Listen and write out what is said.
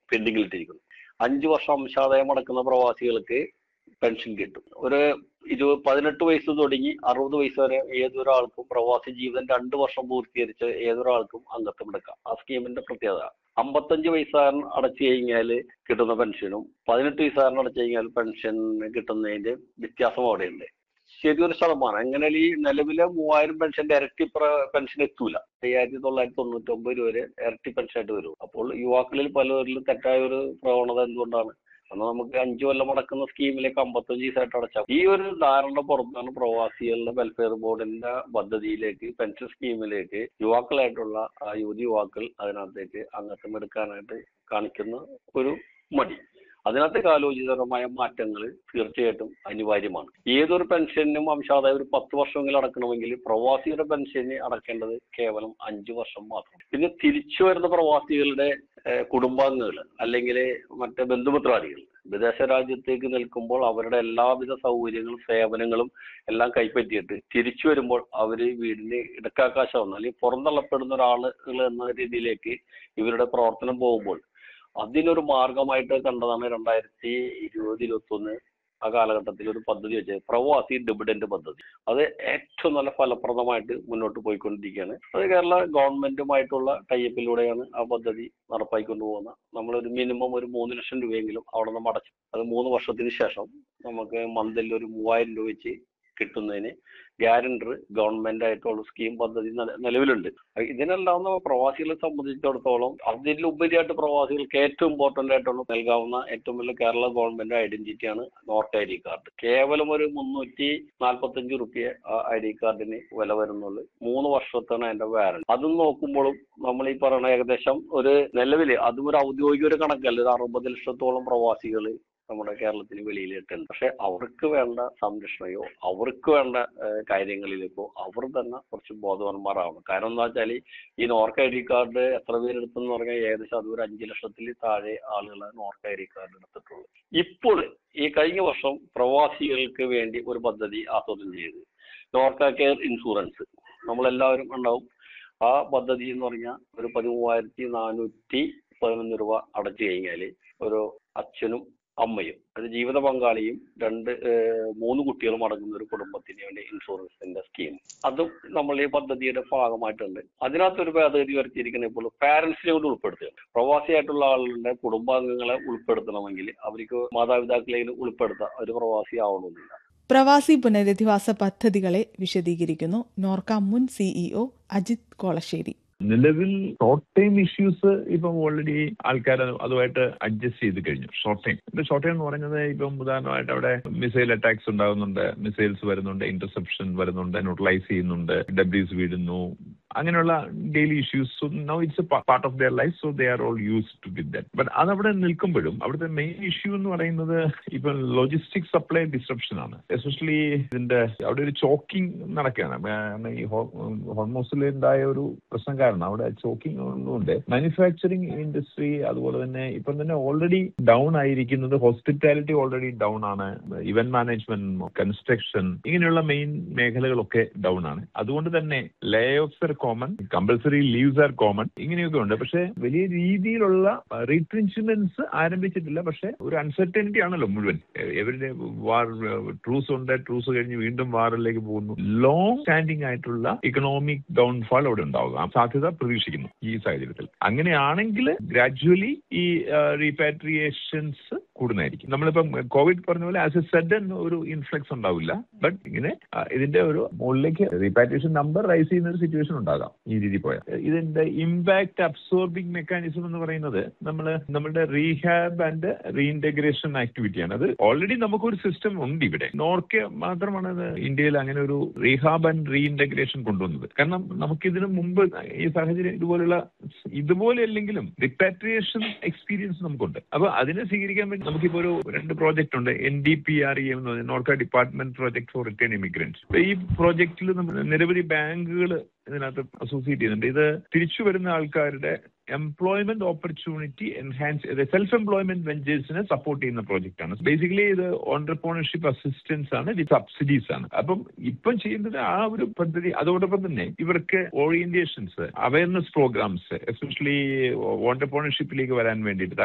പെൻഡിങ്ങിലിട്ടിരിക്കുന്നു അഞ്ചു വർഷം അംശാദായം അടക്കുന്ന പ്രവാസികൾക്ക് പെൻഷൻ കിട്ടും ഒരു ഇരുപത് പതിനെട്ട് വയസ്സ് തുടങ്ങി അറുപത് വയസ്സ് വരെ ഏതൊരാൾക്കും പ്രവാസി ജീവിതം രണ്ട് വർഷം പൂർത്തീകരിച്ച ഏതൊരാൾക്കും അംഗത്വം എടുക്കാം ആ സ്കീമിന്റെ പ്രത്യേകത അമ്പത്തഞ്ച് വയസ്സുകാരൻ അടച്ചു കഴിഞ്ഞാൽ കിട്ടുന്ന പെൻഷനും പതിനെട്ട് വയസ്സുകാരൻ അടച്ചു കഴിഞ്ഞാൽ പെൻഷൻ കിട്ടുന്നതിന്റെ വ്യത്യാസം അവിടെയുണ്ട് ശരിയൊരു ശതമാനം എങ്ങനെ ഈ നിലവിലെ മൂവായിരം പെൻഷന്റെ ഇരട്ടി പെൻഷൻ എത്തൂല അയ്യായിരത്തി തൊള്ളായിരത്തി തൊണ്ണൂറ്റി ഒമ്പത് രൂപ വരെ ഇരട്ടി പെൻഷൻ ആയിട്ട് വരും അപ്പോൾ യുവാക്കളിൽ പലരിലും തെറ്റായ ഒരു പ്രവണത എന്തുകൊണ്ടാണ് അന്ന് നമുക്ക് അഞ്ചു കൊല്ലം അടക്കുന്ന സ്കീമിലേക്ക് അമ്പത്തഞ്ച് ദിവസമായിട്ട് അടച്ചാൽ ഈ ഒരു ധാരണ പുറത്താണ് പ്രവാസികളുടെ വെൽഫെയർ ബോർഡിന്റെ പദ്ധതിയിലേക്ക് പെൻഷൻ സ്കീമിലേക്ക് യുവാക്കളായിട്ടുള്ള ആ യുവതി യുവാക്കൾ അതിനകത്തേക്ക് അംഗത്വം എടുക്കാനായിട്ട് കാണിക്കുന്ന ഒരു മടി അതിനകത്ത് കാലോചിതമായ മാറ്റങ്ങൾ തീർച്ചയായിട്ടും അനിവാര്യമാണ് ഏതൊരു പെൻഷനും അംശാദായ ഒരു പത്ത് വർഷമെങ്കിലും അടക്കണമെങ്കിൽ പ്രവാസിയുടെ പെൻഷന് അടക്കേണ്ടത് കേവലം അഞ്ചു വർഷം മാത്രം പിന്നെ തിരിച്ചു വരുന്ന പ്രവാസികളുടെ ഏഹ്, കുടുംബാംഗങ്ങൾ അല്ലെങ്കിൽ മറ്റേ ബന്ധുമിത്രാദികൾ വിദേശ രാജ്യത്തേക്ക് നിൽക്കുമ്പോൾ അവരുടെ എല്ലാവിധ സൗകര്യങ്ങളും സേവനങ്ങളും എല്ലാം കൈപ്പറ്റിയിട്ട് തിരിച്ചു വരുമ്പോൾ അവര് വീടിന് ഇടക്കാക്കാശമാവുന്ന അല്ലെങ്കിൽ പുറന്തള്ളപ്പെടുന്ന ഒരാളുകൾ എന്ന രീതിയിലേക്ക് ഇവരുടെ പ്രവർത്തനം പോകുമ്പോൾ അതിനൊരു മാർഗമായിട്ട് കണ്ടതാണ് രണ്ടായിരത്തി ഇരുപത് ഇരുപത്തി ഒന്ന് ആ കാലഘട്ടത്തിൽ ഒരു പദ്ധതി വെച്ചത് പ്രവാസി ഡിവിഡന്റ് പദ്ധതി അത് ഏറ്റവും നല്ല ഫലപ്രദമായിട്ട് മുന്നോട്ട് പോയിക്കൊണ്ടിരിക്കുകയാണ് അത് കേരള ഗവൺമെന്റുമായിട്ടുള്ള ടൈപ്പിലൂടെയാണ് ആ പദ്ധതി നടപ്പായിക്കൊണ്ട് പോകുന്നത് നമ്മളൊരു മിനിമം ഒരു മൂന്ന് ലക്ഷം രൂപയെങ്കിലും അവിടെ നിന്ന് അടച്ചു അത് മൂന്ന് വർഷത്തിന് ശേഷം നമുക്ക് മന്തിൽ ഒരു മൂവായിരം രൂപ വെച്ച് കിട്ടുന്നതിന് ഗ്യാരണ്ടർ ഗവൺമെന്റ് ആയിട്ടുള്ള സ്കീം പദ്ധതി നില- നിലവിലുണ്ട് അഹ് ഇതിനെല്ലാം നമ്മ പ്രവാസികളെ സംബന്ധിച്ചിടത്തോളം അതിലുപരിയായിട്ട് പ്രവാസികൾക്ക് ഏറ്റവും ഇമ്പോർട്ടന്റ് ആയിട്ടുള്ള നൽകാവുന്ന ഏറ്റവും വലിയ കേരള ഗവൺമെന്റ് ഐഡന്റിറ്റിയാണ് നോർത്ത് ഐ ഡി കാർഡ് കേവലം ഒരു മുന്നൂറ്റി നാൽപ്പത്തഞ്ച് റുപ്യ ഐ ഡി കാർഡിന് വില വരുന്നുള്ളൂ മൂന്ന് വർഷത്താണ് അതിന്റെ വാറണ്ടി അതും നോക്കുമ്പോഴും നമ്മൾ ഈ പറയുന്ന ഏകദേശം ഒരു നിലവിൽ അതും ഒരു ഔദ്യോഗിക ഒരു കണക്കല്ല ഒരു അറുപത് ലക്ഷത്തോളം പ്രവാസികൾ നമ്മുടെ കേരളത്തിന് വെളിയിലിട്ടുണ്ട് പക്ഷെ അവർക്ക് വേണ്ട സംരക്ഷണയോ അവർക്ക് വേണ്ട ഏഹ്, കാര്യങ്ങളിലേക്കോ അവർ തന്നെ കുറച്ച് ബോധവാന്മാരാവണം കാരണം എന്താ വെച്ചാൽ ഈ നോർക്ക് ഐ ഡി കാർഡ് എത്ര പേരെടുത്തെന്ന് പറഞ്ഞാൽ ഏകദേശം അത് ഒരു അഞ്ച് ലക്ഷത്തിൽ താഴെ ആളുകളാണ് നോർക്ക് ഐ ഡി കാർഡ് എടുത്തിട്ടുള്ളത് ഇപ്പോൾ ഈ കഴിഞ്ഞ വർഷം പ്രവാസികൾക്ക് വേണ്ടി ഒരു പദ്ധതി ആസൂത്രണം ചെയ്ത് നോർക്ക കെയർ ഇൻഷുറൻസ് നമ്മളെല്ലാവരും ഉണ്ടാവും ആ പദ്ധതി എന്ന് പറഞ്ഞാൽ ഒരു പതിമൂവായിരത്തി നാനൂറ്റി പതിനൊന്ന് രൂപ അടച്ചു കഴിഞ്ഞാൽ ഒരു അച്ഛനും അമ്മയും അത് ജീവിത പങ്കാളിയും രണ്ട് ഏഹ്, മൂന്ന് കുട്ടികളും അടങ്ങുന്ന ഒരു കുടുംബത്തിന് വേണ്ടി ഇൻഷുറൻസിന്റെ സ്കീം അതും നമ്മൾ ഈ പദ്ധതിയുടെ ഭാഗമായിട്ടുണ്ട് അതിനകത്തൊരു ഭേദഗതി വരുത്തിയിരിക്കുന്നത് ഇപ്പോൾ പാരന്റ്സിനെ കൂടി ഉൾപ്പെടുത്തുക പ്രവാസിയായിട്ടുള്ള ആളുകളുടെ കുടുംബാംഗങ്ങളെ ഉൾപ്പെടുത്തണമെങ്കിൽ അവർക്ക് മാതാപിതാക്കളെയും ഉൾപ്പെടുത്താം ഒരു പ്രവാസി ആവണമെന്നില്ല പ്രവാസി പുനരധിവാസ പദ്ധതികളെ വിശദീകരിക്കുന്നു നോർക്ക മുൻ സിഇഒ അജിത് കോളശ്ശേരി നിലവിൽ ഷോർട്ട് ടൈം ഇഷ്യൂസ് ഇപ്പം ഓൾറെഡി ആൾക്കാർ അതുമായിട്ട് അഡ്ജസ്റ്റ് ചെയ്ത് കഴിഞ്ഞു ഷോർട്ട് ടൈം ഷോർട്ട് ടൈം എന്ന് പറയുന്നത് ഇപ്പം ഉദാഹരണമായിട്ട് അവിടെ മിസൈൽ അറ്റാക്സ് ഉണ്ടാകുന്നുണ്ട് മിസൈൽസ് വരുന്നുണ്ട് ഇന്റർസെപ്ഷൻ വരുന്നുണ്ട് ന്യൂട്രലൈസ് ചെയ്യുന്നുണ്ട് ഡബ്ല്യൂസ് വീഴുന്നു അങ്ങനെയുള്ള daily issues now it's a part of their life so they are all used to with that but അതവിടെ നിൽക്കുമ്പോഴും അവിടുത്തെ മെയിൻ ഇഷ്യൂ എന്ന് പറയുന്നത് ഇപ്പം ലോജിസ്റ്റിക് സപ്ലൈ ഡിസ്ട്രപ്ഷൻ ആണ് എസ്പെഷ്യലി ഇതിന്റെ അവിടെ ഒരു ചോക്കിംഗ് നടക്കുകയാണ് കാരണം ഈ ഹോർമോസിൽ ഉണ്ടായ ഒരു പ്രശ്നം കാരണം അവിടെ ചോക്കിംഗ് ഉള്ളതുകൊണ്ട് മാനുഫാക്ചറിങ് ഇൻഡസ്ട്രി അതുപോലെ തന്നെ ഇപ്പം തന്നെ ഓൾറെഡി ഡൗൺ ആയിരിക്കുന്നത് ഹോസ്പിറ്റാലിറ്റി ഓൾറെഡി ഡൗൺ ആണ് ഇവന്റ് മാനേജ്മെന്റ് കൺസ്ട്രക്ഷൻ ഇങ്ങനെയുള്ള മെയിൻ മേഖലകളൊക്കെ ഡൗൺ ആണ് അതുകൊണ്ട് തന്നെ layoffs are common compulsory leaves are common ഇങ്ങനെയൊക്കെ ഉണ്ട് പക്ഷെ വലിയ രീതിയിലുള്ള റീട്രിഞ്ച്മെന്റ്സ് ആരംഭിച്ചിട്ടില്ല പക്ഷെ ഒരു അൺസർട്ടനിറ്റി ആണല്ലോ മുഴുവൻ എവരുടെ വാർ ട്രൂസ് ഉണ്ട് ട്രൂസ് കഴിഞ്ഞ് വീണ്ടും വാറിലേക്ക് പോകുന്നു ലോങ് സ്റ്റാൻഡിംഗ് ആയിട്ടുള്ള ഇക്കണോമിക് ഡൗൺഫാൾ അവിടെ ഉണ്ടാവുക ആ സാധ്യത പ്രതീക്ഷിക്കുന്നു ഈ സാഹചര്യത്തിൽ അങ്ങനെയാണെങ്കിൽ ഗ്രാജുവലി ഈ റീപാട്രിയേഷൻസ് കൂടുന്നതായിരിക്കും നമ്മളിപ്പം കോവിഡ് പറഞ്ഞ പോലെ ആസ് എ സഡൻ ഒരു ഇൻഫ്ലക്സ് ഉണ്ടാവില്ല ബട്ട് ഇങ്ങനെ ആ, ഇതിന്റെ ഒരു മുകളിലേക്ക് റീപാട്രിയേഷൻ നമ്പർ റൈസ് ചെയ്യുന്ന ഒരു സിറ്റുവേഷൻ ഉണ്ടാകാം ഈ രീതി പോയാൽ ഇതിന്റെ ഇമ്പാക്ട് അബ്സോർബിംഗ് മെക്കാനിസം എന്ന് പറയുന്നത് നമ്മൾ നമ്മുടെ റീഹാബ് ആൻഡ് റീഇന്റഗ്രേഷൻ ആക്ടിവിറ്റിയാണ് അത് ഓൾറെഡി നമുക്കൊരു സിസ്റ്റം ഉണ്ട് ഇവിടെ നോർക്കെ മാത്രമാണ് ഇത് ഇന്ത്യയിൽ അങ്ങനെ ഒരു റീഹാബ് ആൻഡ് റീഇന്റഗ്രേഷൻ കൊണ്ടുവന്നത് കാരണം നമുക്കിതിനു മുമ്പ് ഈ സാഹചര്യം ഇതുപോലുള്ള ഇതുപോലെ അല്ലെങ്കിലും റിപ്പാട്രിയേഷൻ എക്സ്പീരിയൻസ് നമുക്കുണ്ട് അപ്പൊ അതിനെ സ്വീകരിക്കാൻ വേണ്ടി നമുക്കിപ്പോ ഒരു രണ്ട് പ്രോജക്റ്റ് ഉണ്ട് N D P R E M എന്ന് പറഞ്ഞ Norka department project for return immigrants ഈ പ്രോജക്റ്റിൽ നമ്മൾ നിരവധി ബാങ്കുകൾ ഇതിനകത്ത് അസോസിയേറ്റ് ചെയ്യുന്നുണ്ട് ഇത് തിരിച്ചു വരുന്ന ആൾക്കാരുടെ employment opportunity enhance self employment വെഞ്ചേഴ്സിനെ സപ്പോർട്ട് ചെയ്യുന്ന പ്രോജക്റ്റ് ആണ് ബേസിക്കലി ഇത് ഓണ്ടർപ്രണർഷിപ്പ് അസിസ്റ്റൻസ് ആണ് വിത്ത് സബ്സിഡീസ് ആണ് അപ്പം ഇപ്പം ചെയ്യുന്നത് ആ ഒരു പദ്ധതി അതോടൊപ്പം തന്നെ ഇവർക്ക് ഓറിയന്റേഷൻസ് അവയർനെസ് പ്രോഗ്രാംസ് എസ്പെഷ്യലി ഓണ്ടർപ്രണർഷിപ്പിലേക്ക് വരാൻ വേണ്ടിയിട്ട്